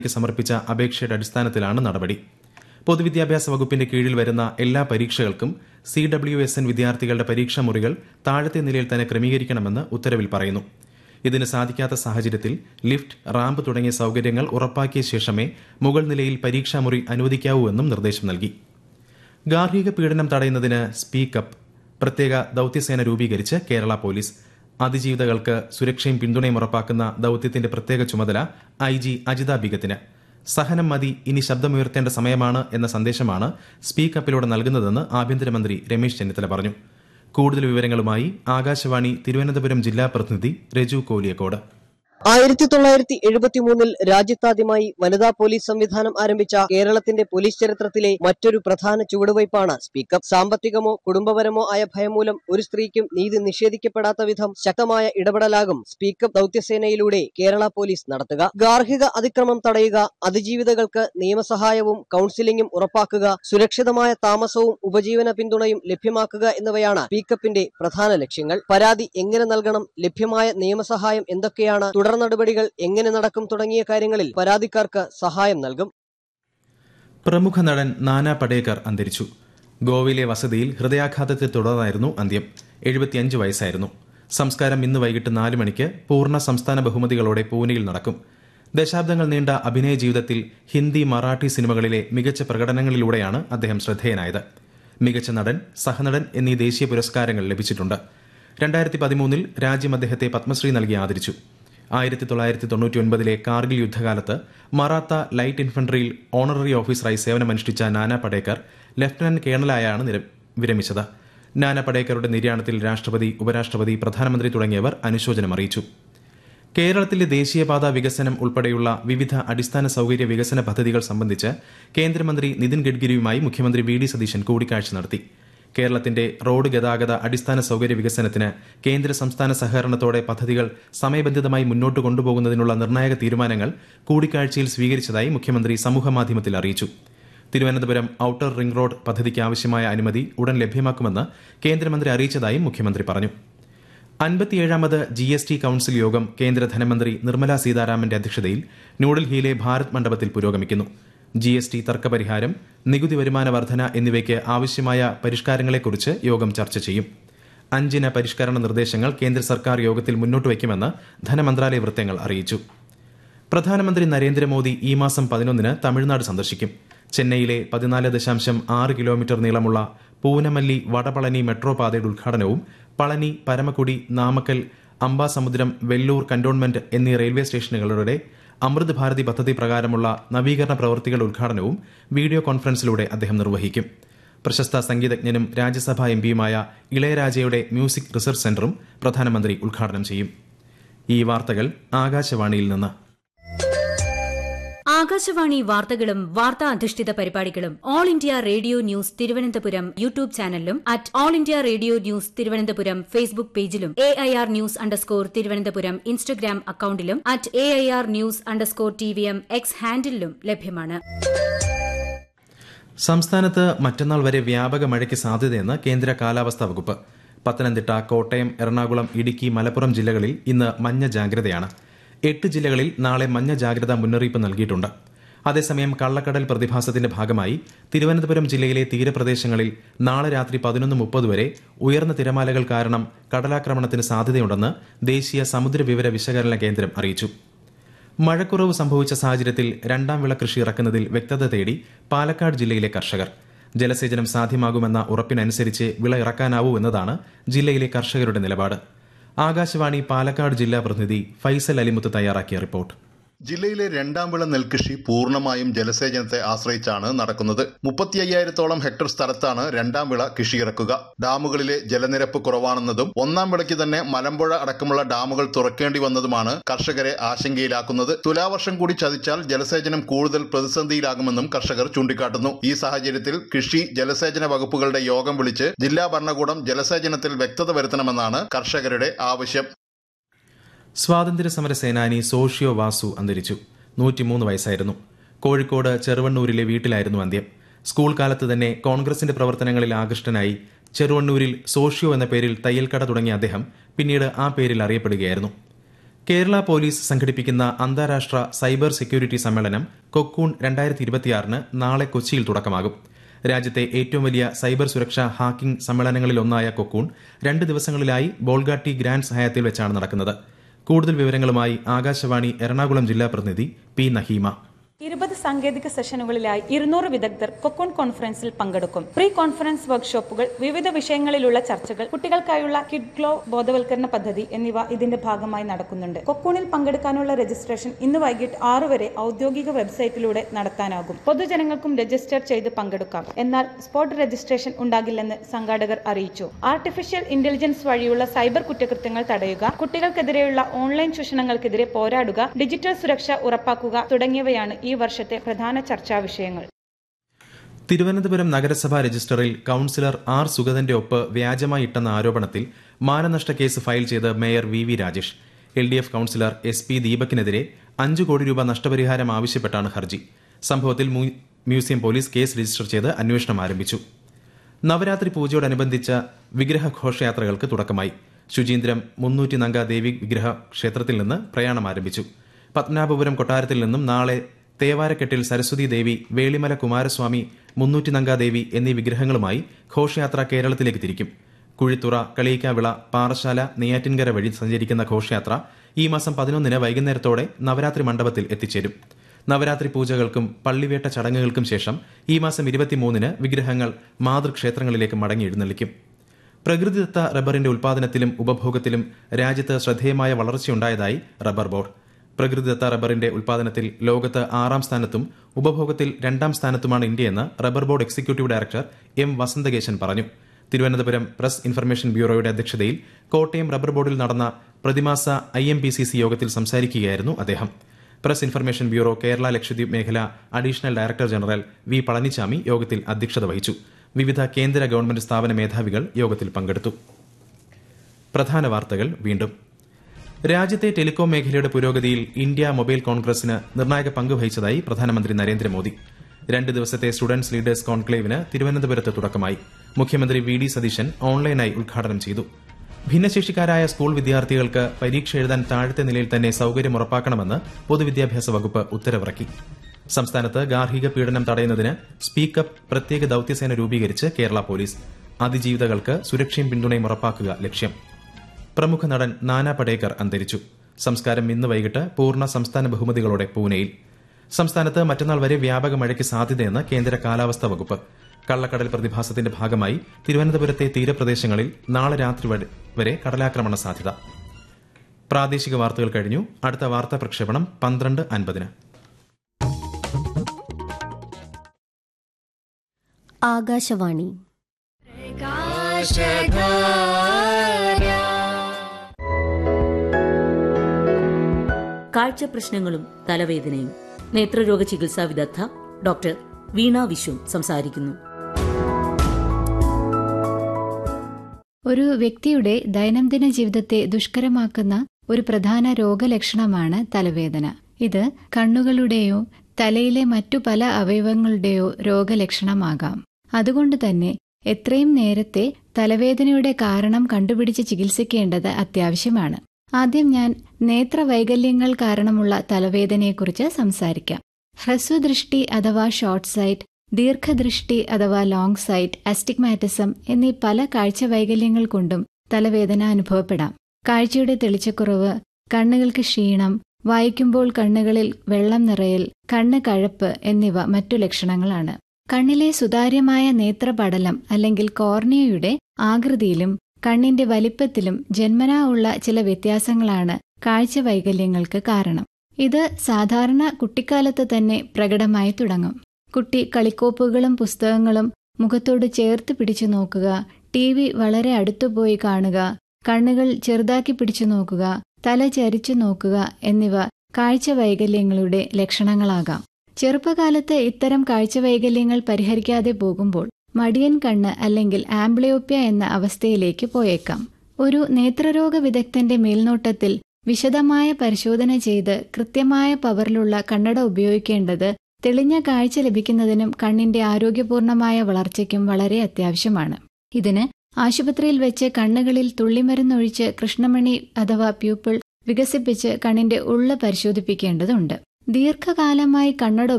സമർപ്പിച്ച അപേക്ഷയുടെ അടിസ്ഥാനത്തിലാണ് നടപടി പൊതുവിദ്യാഭ്യാസ വകുപ്പിന്റെ കീഴിൽ വരുന്ന എല്ലാ പരീക്ഷകൾക്കും സി ഡബ്ല്യു എസ് എൻ വിദ്യാർത്ഥികളുടെ പരീക്ഷാ മുറികൾ താഴത്തെ നിലയിൽ തന്നെ ക്രമീകരിക്കണമെന്ന് ഉത്തരവിൽ പറയുന്നു ഇതിന് സാധിക്കാത്ത സാഹചര്യത്തിൽ ലിഫ്റ്റ് റാമ്പ് തുടങ്ങിയ സൌകര്യങ്ങൾ ഉറപ്പാക്കിയ ശേഷമേ മുകൾ നിലയിൽ പരീക്ഷാമുറി അനുവദിക്കാവൂ എന്നും നിർദ്ദേശം നൽകി ഗാർഹിക പീഡനം തടയുന്നതിന് സ്പീക്കപ്പ് പ്രത്യേക ദൌത്യസേന രൂപീകരിച്ച് കേരള പോലീസ് അതിജീവിതകൾക്ക് സുരക്ഷയും പിന്തുണയും ഉറപ്പാക്കുന്ന ദൌത്യത്തിന്റെ പ്രത്യേക ചുമതല ഐ ജി അജിത ബിഗത്തിന് സഹനം മതി ഇനി ശബ്ദമുയർത്തേണ്ട സമയമാണ് എന്ന സന്ദേശമാണ് സ്പീക്കപ്പിലൂടെ നൽകുന്നതെന്ന് ആഭ്യന്തരമന്ത്രി രമേശ് ചെന്നിത്തല പറഞ്ഞു കൂടുതൽ വിവരങ്ങളുമായി ആകാശവാണി തിരുവനന്തപുരം ജില്ലാ പ്രതിനിധി രജു കോലിയക്കോട് ആയിരത്തി തൊള്ളായിരത്തി എഴുപത്തിമൂന്നിൽ രാജ്യത്താദ്യമായി വനിതാ പോലീസ് സംവിധാനം ആരംഭിച്ച കേരളത്തിന്റെ പോലീസ് ചരിത്രത്തിലെ മറ്റൊരു പ്രധാന ചുവടുവയ്പാണ് സ്പീക്കർ സാമ്പത്തികമോ കുടുംബപരമോ ആയ ഭയം മൂലം ഒരു സ്ത്രീക്കും നീതി നിഷേധിക്കപ്പെടാത്ത വിധം ശക്തമായ ഇടപെടലാകും സ്പീക്കർ ദൌത്യസേനയിലൂടെ കേരള പോലീസ് നടത്തുക ഗാർഹിക അതിക്രമം തടയുക അതിജീവിതകൾക്ക് നിയമസഹായവും കൌൺസിലിംഗും ഉറപ്പാക്കുക സുരക്ഷിതമായ താമസവും ഉപജീവന പിന്തുണയും ലഭ്യമാക്കുക എന്നിവയാണ് സ്പീക്കപ്പിന്റെ പ്രധാന ലക്ഷ്യങ്ങൾ പരാതി എങ്ങനെ നൽകണം ലഭ്യമായ നിയമസഹായം എന്തൊക്കെയാണ് തുടർ നടപടികൾ എങ്ങനെ നടക്കും തുടങ്ങിയ കാര്യങ്ങളിൽ പരാതിക്കാർക്ക് സഹായം നൽകും പ്രമുഖ നടൻ നാനാ പടേക്കർ അന്തരിച്ചു ഗോവയിലെ വസതിയിൽ ഹൃദയാഘാതത്തെ തുടർന്നായിരുന്നു അന്ത്യം എഴുപത്തിയഞ്ച് വയസ്സായിരുന്നു സംസ്കാരം ഇന്ന് വൈകിട്ട് നാല് മണിക്ക് പൂർണ്ണ സംസ്ഥാന ബഹുമതികളോടെ പൂനെയിൽ നടക്കും ദശാബ്ദങ്ങൾ നീണ്ട അഭിനയ ജീവിതത്തിൽ ഹിന്ദി മറാഠി സിനിമകളിലെ മികച്ച പ്രകടനങ്ങളിലൂടെയാണ് അദ്ദേഹം ശ്രദ്ധേയനായത് മികച്ച നടൻ സഹനടൻ എന്നീ ദേശീയ പുരസ്കാരങ്ങൾ ലഭിച്ചിട്ടുണ്ട് രണ്ടായിരത്തി പതിമൂന്നിൽ രാജ്യം അദ്ദേഹത്തെ പത്മശ്രീ നൽകി ആദരിച്ചു ആയിരത്തി തൊള്ളായിരത്തി തൊണ്ണൂറ്റി ഒൻപതിലെ കാർഗിൽ യുദ്ധകാലത്ത് മറാത്ത ലൈറ്റ് ഇൻഫൻട്രിയിൽ ഓണററി ഓഫീസറായി സേവനമനുഷ്ഠിച്ച നാനാ പടേക്കർ ലഫ്റ്റനന്റ് കേണലായാണ് നിര- വിരമിച്ചത് നാനാ പടേക്കറുടെ നിര്യാണത്തിൽ രാഷ്ട്രപതി ഉപരാഷ്ട്രപതി പ്രധാനമന്ത്രി തുടങ്ങിയവർ അനുശോചനം അറിയിച്ചു കേരളത്തിലെ ദേശീയപാത വികസനം ഉൾപ്പെടെയുള്ള വിവിധ അടിസ്ഥാന സൌകര്യ വികസന പദ്ധതികൾ സംബന്ധിച്ച് കേന്ദ്രമന്ത്രി നിതിൻ ഗഡ്കരിയുമായി മുഖ്യമന്ത്രി വി ഡി സതീശൻ കൂടിക്കാഴ്ച നടത്തി കേരളത്തിന്റെ റോഡ് ഗതാഗത അടിസ്ഥാന സൌകര്യ വികസനത്തിന് കേന്ദ്ര സംസ്ഥാന സഹകരണത്തോടെ പദ്ധതികൾ സമയബന്ധിതമായി മുന്നോട്ട് കൊണ്ടുപോകുന്നതിനുള്ള നിർണായക തീരുമാനങ്ങൾ കൂടിക്കാഴ്ചയിൽ സ്വീകരിച്ചതായി മുഖ്യമന്ത്രി സമൂഹമാധ്യമത്തിൽ അറിയിച്ചു തിരുവനന്തപുരം ഔട്ടർ റിംഗ് റോഡ് പദ്ധതിക്ക് ആവശ്യമായ അനുമതി ഉടൻ ലഭ്യമാക്കുമെന്ന് കേന്ദ്രമന്ത്രി അറിയിച്ചതായും മുഖ്യമന്ത്രി പറഞ്ഞു അൻപത്തിയേഴാമത് ജി എസ് ടി കൌൺസിൽ യോഗം കേന്ദ്ര ധനമന്ത്രി നിർമ്മല സീതാരാമന്റെ അധ്യക്ഷതയിൽ ന്യൂഡൽഹിയിലെ ഭാരത് മണ്ഡപത്തിൽ പുരോഗമിക്കുന്നു ജി എസ് ടി തർക്കപരിഹാരം നികുതി വരുമാന വർധന എന്നിവയ്ക്ക് ആവശ്യമായ പരിഷ്കാരങ്ങളെക്കുറിച്ച് യോഗം ചർച്ച ചെയ്യും അഞ്ചിന പരിഷ്കരണ നിർദ്ദേശങ്ങൾ കേന്ദ്ര സർക്കാർ യോഗത്തിൽ മുന്നോട്ട് വയ്ക്കുമെന്ന് ധനമന്ത്രാലയ വൃത്തങ്ങൾ അറിയിച്ചു പ്രധാനമന്ത്രി നരേന്ദ്രമോദി ഈ മാസം പതിനൊന്നിന് തമിഴ്നാട് സന്ദർശിക്കും ചെന്നൈയിലെ പതിനാല് ദശാംശം ആറ് കിലോമീറ്റർ നീളമുള്ള പൂനമല്ലി വടപളനി മെട്രോ പാതയുടെ ഉദ്ഘാടനവും പളനി പരമക്കുടി നാമക്കൽ അംബാസമുദ്രം വെല്ലൂർ കന്റോൺമെന്റ് എന്നീ റെയിൽവേ സ്റ്റേഷനുകളുടെ അമൃത് ഭാരതി പദ്ധതി പ്രകാരമുള്ള നവീകരണ പ്രവൃത്തികളുടെ ഉദ്ഘാടനവും വീഡിയോ കോൺഫറൻസിലൂടെ അദ്ദേഹം നിർവഹിക്കും പ്രശസ്ത സംഗീതജ്ഞനും രാജ്യസഭാ എംപിയുമായ ഇളയരാജയുടെ മ്യൂസിക് റിസർച്ച് സെന്ററും പ്രധാനമന്ത്രി ഉദ്ഘാടനം ചെയ്യും ഈ വാർത്തകൾ ആകാശവാണിയിൽ നിന്ന് ആകാശവാണി വാർത്തകളും വാർത്താ അധിഷ്ഠിത പരിപാടികളും all India radio news Thiruvananthapuram YouTube ചാനലിലും at all India radio news Thiruvananthapuram Facebook പേജിലും A I R news underscore Thiruvananthapuram Instagram അക്കൌണ്ടിലും at A I R news underscore T V M X ഹാൻഡിലും ലഭ്യമാണ് സംസ്ഥാനത്ത് മറ്റന്നാൾ വരെ വ്യാപക മഴയ്ക്ക് സാധ്യതയെന്ന് കേന്ദ്ര കാലാവസ്ഥാ വകുപ്പ് പത്തനംതിട്ട കോട്ടയം എറണാകുളം ഇടുക്കി മലപ്പുറം ജില്ലകളിൽ ഇന്ന് മഞ്ഞ ജാഗ്രതയാണ് എട്ട് ജില്ലകളിൽ നാളെ മഞ്ഞ ജാഗ്രതാ മുന്നറിയിപ്പ് നൽകിയിട്ടുണ്ട് അതേസമയം കള്ളക്കടൽ പ്രതിഭാസത്തിന്റെ ഭാഗമായി തിരുവനന്തപുരം ജില്ലയിലെ തീരപ്രദേശങ്ങളിൽ നാളെ രാത്രി പതിനൊന്ന് മുപ്പത് വരെ ഉയർന്ന തിരമാലകൾ കാരണം കടലാക്രമണത്തിന് സാധ്യതയുണ്ടെന്ന് ദേശീയ സമുദ്ര വിവര വിശകലന കേന്ദ്രം അറിയിച്ചു മഴക്കുറവ് സംഭവിച്ച സാഹചര്യത്തിൽ രണ്ടാം വിള കൃഷി ഇറക്കുന്നതിൽ വ്യക്തത തേടി പാലക്കാട് ജില്ലയിലെ കർഷകർ ജലസേചനം സാധ്യമാകുമെന്ന ഉറപ്പിനനുസരിച്ച് വിള ഇറക്കാനാവൂ എന്നതാണ് ജില്ലയിലെ കർഷകരുടെ നിലപാട് ആകാശവാണി പാലക്കാട് ജില്ലാ പ്രതിനിധി ഫൈസൽ അലിമുത്ത് തയ്യാറാക്കിയ റിപ്പോർട്ട് ജില്ലയിലെ രണ്ടാം വിള നെൽകൃഷി പൂർണ്ണമായും ജലസേചനത്തെ ആശ്രയിച്ചാണ് നടക്കുന്നത് മുപ്പത്തി അയ്യായിരത്തോളം ഹെക്ടർ സ്ഥലത്താണ് രണ്ടാം വിള കൃഷിയിറക്കുക ഡാമുകളിലെ ജലനിരപ്പ് കുറവാണെന്നതും ഒന്നാം വിളയ്ക്ക് തന്നെ മലമ്പുഴ അടക്കമുള്ള ഡാമുകൾ തുറക്കേണ്ടി വന്നതുമാണ് കർഷകരെ ആശങ്കയിലാക്കുന്നത് തുലാവർഷം കൂടി ചതിച്ചാൽ ജലസേചനം കൂടുതൽ പ്രതിസന്ധിയിലാകുമെന്നും കർഷകർ ചൂണ്ടിക്കാട്ടുന്നു ഈ സാഹചര്യത്തിൽ കൃഷി ജലസേചന വകുപ്പുകളുടെ യോഗം വിളിച്ച് ജില്ലാ ഭരണകൂടം ജലസേചനത്തിൽ വ്യക്തത വരുത്തണമെന്നാണ് കർഷകരുടെ ആവശ്യം സ്വാതന്ത്ര്യ സമര സേനാനി സോഷ്യോ വാസു അന്തരിച്ചു നൂറ്റിമൂന്ന് വയസ്സായിരുന്നു കോഴിക്കോട് ചെറുവണ്ണൂരിലെ വീട്ടിലായിരുന്നു അന്ത്യം സ്കൂൾ കാലത്ത് തന്നെ കോൺഗ്രസിന്റെ പ്രവർത്തനങ്ങളിൽ ആകൃഷ്ടനായി ചെറുവണ്ണൂരിൽ സോഷ്യോ എന്ന പേരിൽ തയ്യൽക്കട തുടങ്ങിയ അദ്ദേഹം പിന്നീട് ആ പേരിൽ അറിയപ്പെടുകയായിരുന്നു കേരള പോലീസ് സംഘടിപ്പിക്കുന്ന അന്താരാഷ്ട്ര സൈബർ സെക്യൂരിറ്റി സമ്മേളനം കൊക്കൂൺ രണ്ടായിരത്തി ഇരുപത്തിയാറിന് നാളെ കൊച്ചിയിൽ തുടക്കമാകും രാജ്യത്തെ ഏറ്റവും വലിയ സൈബർ സുരക്ഷാ ഹാക്കിംഗ് സമ്മേളനങ്ങളിലൊന്നായ കൊക്കൂൺ രണ്ട് ദിവസങ്ങളിലായി ബോൾഗാട്ടി ഗ്രാൻഡ്സ് ഹയാത്തിൽ വെച്ചാണ് നടക്കുന്നത് കൂടുതൽ വിവരങ്ങളുമായി ആകാശവാണി എറണാകുളം ജില്ലാ പ്രതിനിധി പി നഹീമ ഇരുപത് സാങ്കേതിക സെഷനുകളിലായി ഇരുന്നൂറ് വിദഗ്ധർ കൊക്കോൺ കോൺഫറൻസിൽ പങ്കെടുക്കും പ്രീ കോൺഫറൻസ് വർക്ക്ഷോപ്പുകൾ വിവിധ വിഷയങ്ങളിലുള്ള ചർച്ചകൾ കുട്ടികൾക്കായുള്ള കിഡ് ഗ്ലോ ബോധവൽക്കരണ പദ്ധതി എന്നിവ ഇതിന്റെ ഭാഗമായി നടക്കുന്നുണ്ട് കൊക്കൂണിൽ പങ്കെടുക്കാനുള്ള രജിസ്ട്രേഷൻ ഇന്ന് വൈകിട്ട് ആറു വരെ ഔദ്യോഗിക വെബ്സൈറ്റിലൂടെ നടത്താനാകും പൊതുജനങ്ങൾക്കും രജിസ്റ്റർ ചെയ്ത് പങ്കെടുക്കാം എന്നാൽ സ്പോട്ട് രജിസ്ട്രേഷൻ ഉണ്ടാകില്ലെന്ന് സംഘാടകർ അറിയിച്ചു ആർട്ടിഫിഷ്യൽ ഇന്റലിജൻസ് വഴിയുള്ള സൈബർ കുറ്റകൃത്യങ്ങൾ തടയുക കുട്ടികൾക്കെതിരെയുള്ള ഓൺലൈൻ ചൂഷണങ്ങൾക്കെതിരെ പോരാടുക ഡിജിറ്റൽ സുരക്ഷ ഉറപ്പാക്കുക തുടങ്ങിയവയാണ് ഈ വർഷത്തെ പ്രധാന ചർച്ചാ വിഷയങ്ങൾ തിരുവനന്തപുരം നഗരസഭാ രജിസ്റ്ററിൽ കൌൺസിലർ ആർ സുഗതന്റെ ഒപ്പ് വ്യാജമായി ഇട്ടെന്ന ആരോപണത്തിൽ മാനനഷ്ട കേസ് ഫയൽ ചെയ്ത് mayor V V Rajesh L D F councillor S P ദീപകിനെതിരെ അഞ്ചു കോടി രൂപ നഷ്ടപരിഹാരം ആവശ്യപ്പെട്ടാണ് ഹർജി സംഭവത്തിൽ മ്യൂ- മ്യൂസിയം പോലീസ് കേസ് രജിസ്റ്റർ ചെയ്ത് അന്വേഷണം ആരംഭിച്ചു നവരാത്രി പൂജയോടനുബന്ധിച്ച വിഗ്രഹ ഘോഷയാത്രകൾക്ക് തുടക്കമായി ശുചീന്ദ്രം മുന്നൂറ്റി നങ്ക ദേവി വിഗ്രഹ ക്ഷേത്രത്തിൽ നിന്ന് പ്രയാണം ആരംഭിച്ചു പത്മനാഭപുരം കൊട്ടാരത്തിൽ നിന്നും നാളെ തേവാരക്കെട്ടിൽ സരസ്വതി ദേവി വേളിമല കുമാരസ്വാമി മുന്നൂറ്റി നങ്ക ദേവി എന്നീ വിഗ്രഹങ്ങളുമായി ഘോഷയാത്ര കേരളത്തിലേക്ക് തിരിക്കും കുഴിത്തുറ കളിയിക്കാവിള പാറശാല നെയ്യാറ്റിൻകര വഴി സഞ്ചരിക്കുന്ന ഘോഷയാത്ര ഈ മാസം പതിനൊന്നിന് വൈകുന്നേരത്തോടെ നവരാത്രി മണ്ഡപത്തിൽ എത്തിച്ചേരും നവരാത്രി പൂജകൾക്കും പള്ളിവേട്ട ചടങ്ങുകൾക്കും ശേഷം ഈ മാസം ഇരുപത്തിമൂന്നിന് വിഗ്രഹങ്ങൾ മാതൃക്ഷേത്രങ്ങളിലേക്ക് മടങ്ങി എഴുന്നള്ളിക്കും പ്രകൃതിദത്ത റബ്ബറിന്റെ ഉൽപാദനത്തിലും ഉപഭോഗത്തിലും രാജ്യത്ത് ശ്രദ്ധേയമായ വളർച്ചയുണ്ടായതായി റബ്ബർ ബോർഡ് പ്രകൃതിദത്ത റബ്ബറിന്റെ ഉൽപാദനത്തിൽ ലോകത്ത് ആറാം സ്ഥാനത്തും ഉപഭോഗത്തിൽ രണ്ടാം സ്ഥാനത്തുമാണ് ഇന്ത്യയെന്ന് rubber board executive director M Vasanthakesan പറഞ്ഞു തിരുവനന്തപുരം പ്രസ് ഇൻഫർമേഷൻ ബ്യൂറോയുടെ അധ്യക്ഷതയിൽ കോട്ടയം റബ്ബർ ബോർഡിൽ നടന്ന പ്രതിമാസ I M P C C യോഗത്തിൽ സംസാരിക്കുകയായിരുന്നു അദ്ദേഹം press information bureau Kerala Lakshadweep മേഖല additional director general V Palanichami യോഗത്തിൽ അധ്യക്ഷത വഹിച്ചു വിവിധ കേന്ദ്ര ഗവൺമെന്റ് സ്ഥാപന മേധാവികൾ യോഗത്തിൽ പങ്കെടുത്തു പ്രധാന വാർത്തകൾ വീണ്ടും രാജ്യത്തെ ടെലികോം മേഖലയുടെ പുരോഗതിയിൽ ഇന്ത്യ മൊബൈൽ കോൺഗ്രസിന് നിർണായക പങ്ക് വഹിച്ചതായി പ്രധാനമന്ത്രി നരേന്ദ്രമോദി രണ്ട് ദിവസത്തെ സ്റ്റുഡന്റ്സ് ലീഡേഴ്സ് കോൺക്ലേവിന് തിരുവനന്തപുരത്ത് തുടക്കമായി മുഖ്യമന്ത്രി വി ഡി സതീശൻ ഓൺലൈനായി ഉദ്ഘാടനം ചെയ്തു ഭിന്നശേഷിക്കാരായ സ്കൂൾ വിദ്യാർത്ഥികൾക്ക് പരീക്ഷ എഴുതാൻ താഴത്തെ നിലയിൽ തന്നെ സൌകര്യം ഉറപ്പാക്കണമെന്ന് പൊതുവിദ്യാഭ്യാസ വകുപ്പ് ഉത്തരവിറക്കി സംസ്ഥാനത്ത് ഗാർഹിക പീഡനം തടയുന്നതിന് സ്പീക്കപ്പ് പ്രത്യേക ദൌത്യസേന രൂപീകരിച്ച് കേരള പോലീസ് അതിജീവിതകൾക്ക് സുരക്ഷയും പിന്തുണയും ഉറപ്പാക്കുക ലക്ഷ്യം പ്രമുഖ നടൻ നാനാ പടേക്കർ അന്തരിച്ചു സംസ്കാരം ഇന്ന് വൈകിട്ട് പൂർണ്ണ സംസ്ഥാന ബഹുമതികളോടെ പൂനെയിൽ സംസ്ഥാനത്ത് മറ്റന്നാൾ വരെ വ്യാപക മഴയ്ക്ക് സാധ്യതയെന്ന് കേന്ദ്ര കാലാവസ്ഥാ വകുപ്പ് കള്ളക്കടൽ പ്രതിഭാസത്തിന്റെ ഭാഗമായി തിരുവനന്തപുരത്തെ തീരപ്രദേശങ്ങളിൽ നാളെ രാത്രി വരെ- വരെ കടലാക്രമണ സാധ്യത പ്രാദേശിക വാർത്തകൾ കഴിഞ്ഞു അടുത്ത വാർത്താ പ്രക്ഷേപണം പന്ത്രണ്ട് അൻപതിന് ആകാശവാണി കാഴ്ച പ്രശ്നങ്ങളും തലവേദനയും നേത്രരോഗ ചികിത്സാ വിദഗ്ധ ഡോക്ടർ വീണ വിശ്വം സംസാരിക്കുന്നു ഒരു വ്യക്തിയുടെ ദൈനംദിന ജീവിതത്തെ ദുഷ്കരമാക്കുന്ന ഒരു പ്രധാന രോഗലക്ഷണമാണ് തലവേദന ഇത് കണ്ണുകളുടെയോ തലയിലെ മറ്റു പല അവയവങ്ങളുടെയോ രോഗലക്ഷണമാകാം അതുകൊണ്ട് തന്നെ എത്രയും നേരത്തെ തലവേദനയുടെ കാരണം കണ്ടുപിടിച്ച് ചികിത്സിക്കേണ്ടത് അത്യാവശ്യമാണ് ആദ്യം ഞാൻ നേത്രവൈകല്യങ്ങൾ കാരണമുള്ള തലവേദനയെക്കുറിച്ച് സംസാരിക്കാം ഹ്രസ്വദൃഷ്ടി അഥവാ ഷോർട്ട് സൈറ്റ് ദീർഘദൃഷ്ടി അഥവാ ലോങ് സൈറ്റ് അസ്റ്റിഗ്മാറ്റിസം എന്നീ പല കാഴ്ചവൈകല്യങ്ങൾ കൊണ്ടും തലവേദന അനുഭവപ്പെടാം കാഴ്ചയുടെ തെളിച്ചക്കുറവ് കണ്ണുകൾക്ക് ക്ഷീണം വായിക്കുമ്പോൾ കണ്ണുകളിൽ വെള്ളം നിറയൽ കണ്ണ് കഴപ്പ് എന്നിവ മറ്റു ലക്ഷണങ്ങളാണ് കണ്ണിലെ സുതാര്യമായ നേത്രപടലം അല്ലെങ്കിൽ കോർണിയയുടെ ആകൃതിയിലും കണ്ണിന്റെ വലിപ്പത്തിലും ജന്മനാ ഉള്ള ചില വ്യത്യാസങ്ങളാണ് കാഴ്ചവൈകല്യങ്ങൾക്ക് കാരണം ഇത് സാധാരണ കുട്ടിക്കാലത്ത് തന്നെ പ്രകടമായി തുടങ്ങും കുട്ടി കളിക്കോപ്പുകളും പുസ്തകങ്ങളും മുഖത്തോട് ചേർത്ത് പിടിച്ചു നോക്കുക ടി വി വളരെ അടുത്തുപോയി കാണുക കണ്ണുകൾ ചെറുതാക്കി പിടിച്ചു നോക്കുക തല ചരിച്ചു നോക്കുക എന്നിവ കാഴ്ചവൈകല്യങ്ങളുടെ ലക്ഷണങ്ങളാകാം ചെറുപ്പകാലത്ത് ഇത്തരം കാഴ്ചവൈകല്യങ്ങൾ പരിഹരിക്കാതെ പോകുമ്പോൾ മടിയൻ കണ്ണ് അല്ലെങ്കിൽ ആംബ്ലിയോപ്യ എന്ന അവസ്ഥയിലേക്ക് പോയേക്കാം ഒരു നേത്രരോഗ വിദഗ്ധന്റെ മേൽനോട്ടത്തിൽ വിശദമായ പരിശോധന ചെയ്ത് കൃത്യമായ പവറിലുള്ള കണ്ണട ഉപയോഗിക്കേണ്ടത് തെളിഞ്ഞ കാഴ്ച ലഭിക്കുന്നതിനും കണ്ണിന്റെ ആരോഗ്യപൂർണമായ വളർച്ചയ്ക്കും വളരെ അത്യാവശ്യമാണ് ഇതിന് ആശുപത്രിയിൽ വെച്ച് കണ്ണുകളിൽ തുള്ളിമരുന്നൊഴിച്ച് കൃഷ്ണമണി അഥവാ പ്യൂപ്പിൾ വികസിപ്പിച്ച് കണ്ണിന്റെ ഉള്ള പരിശോധിപ്പിക്കേണ്ടതുണ്ട് ദീർഘകാലമായി കണ്ണട